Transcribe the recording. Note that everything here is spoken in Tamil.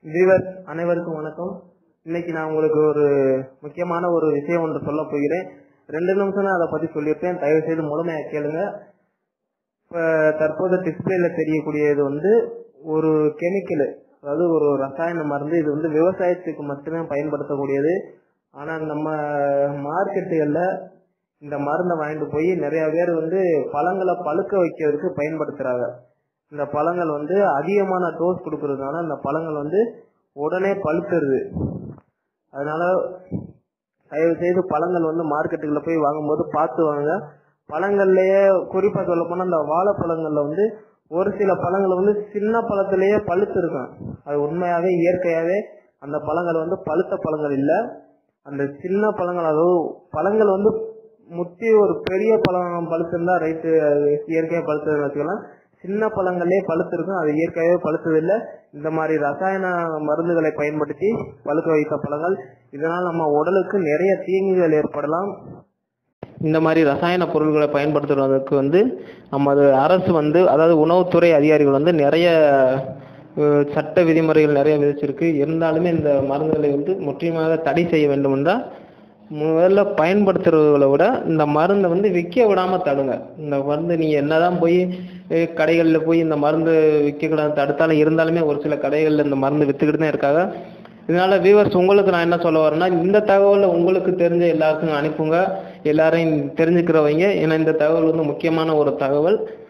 வியூவர்ஸ் அனைவருக்கும் வணக்கம் இன்னைக்கு நான் உங்களுக்கு ஒரு முக்கியமான ஒரு விஷயம் ஒன்று சொல்ல போகிறேன் ரெண்டு நிமிஷம் தான் அதை பத்தி சொல்லியிருப்பேன் தயவு செய்து முழுமையா கேளுங்க இப்ப தற்போது டிஸ்பிளேல தெரியக்கூடியது வந்து ஒரு கெமிக்கல் அதாவது ஒரு ரசாயன மருந்து இது வந்து விவசாயத்துக்கு மட்டுமே பயன்படுத்தக்கூடியது ஆனா நம்ம மார்க்கெட்டுகள்ல இந்த மருந்தை வாங்கிட்டு போய் நிறைய பேர் வந்து பழங்களை பழுக்க வைக்கிறதுக்கு பயன்படுத்துறாங்க இந்த பழங்கள் வந்து அதிகமான டோஸ் கொடுக்கறதுனால இந்த பழங்கள் வந்து உடனே பழுத்துருது அதனால தயவு செய்து பழங்கள் வந்து மார்க்கெட்டுக்குள்ள போய் வாங்கும்போது பார்த்து வாங்க பழங்கள்லயே குறிப்பா சொல்ல போனா இந்த வாழைப்பழங்கள்ல வந்து ஒரு சில பழங்கள் வந்து சின்ன பழத்திலேயே பழுத்து இருக்கும் அது உண்மையாவே இயற்கையாவே அந்த பழங்கள் வந்து பழுத்த பழங்கள் இல்ல அந்த சின்ன பழங்கள் அதாவது பழங்கள் வந்து முத்தி ஒரு பெரிய பழம் பழுத்திருந்தா ரைட்டு இயற்கையா பழுத்ததுன்னு வச்சுக்கலாம் சின்ன பழங்களே பழுத்திருக்கும் அது இயற்கையாகவே பழுத்தது இல்லை இந்த மாதிரி ரசாயன மருந்துகளை பயன்படுத்தி பழுக்க வைத்த பழங்கள் இதனால் நம்ம உடலுக்கு நிறைய தீங்குகள் ஏற்படலாம் இந்த மாதிரி ரசாயன பொருட்களை பயன்படுத்துவதற்கு வந்து நமது அரசு வந்து அதாவது உணவுத்துறை அதிகாரிகள் வந்து நிறைய அஹ், சட்ட விதிமுறைகள் நிறைய விதிச்சிருக்கு இருந்தாலுமே இந்த மருந்துகளை வந்து முற்றிலுமாக தடை செய்ய வேண்டும் என்றால் முதல்ல பயன்படுத்துறவங்களை விட இந்த மருந்தை வந்து விற்க விடாம தடுங்க இந்த மருந்து நீங்க என்னதான் போய் அஹ், கடைகள்ல போய் இந்த மருந்து விற்கக்கூடாது தடுத்தாலும் இருந்தாலுமே ஒரு சில கடைகள்ல இந்த மருந்து வித்துக்கிட்டு தான் இருக்காங்க இதனால வியூவர்ஸ் உங்களுக்கு நான் என்ன சொல்ல வரேன்னா இந்த தகவலை உங்களுக்கு தெரிஞ்ச எல்லாருக்கும் அனுப்புங்க எல்லாரையும் தெரிஞ்சுக்கிறவங்க ஏன்னா இந்த தகவல் வந்து முக்கியமான ஒரு தகவல்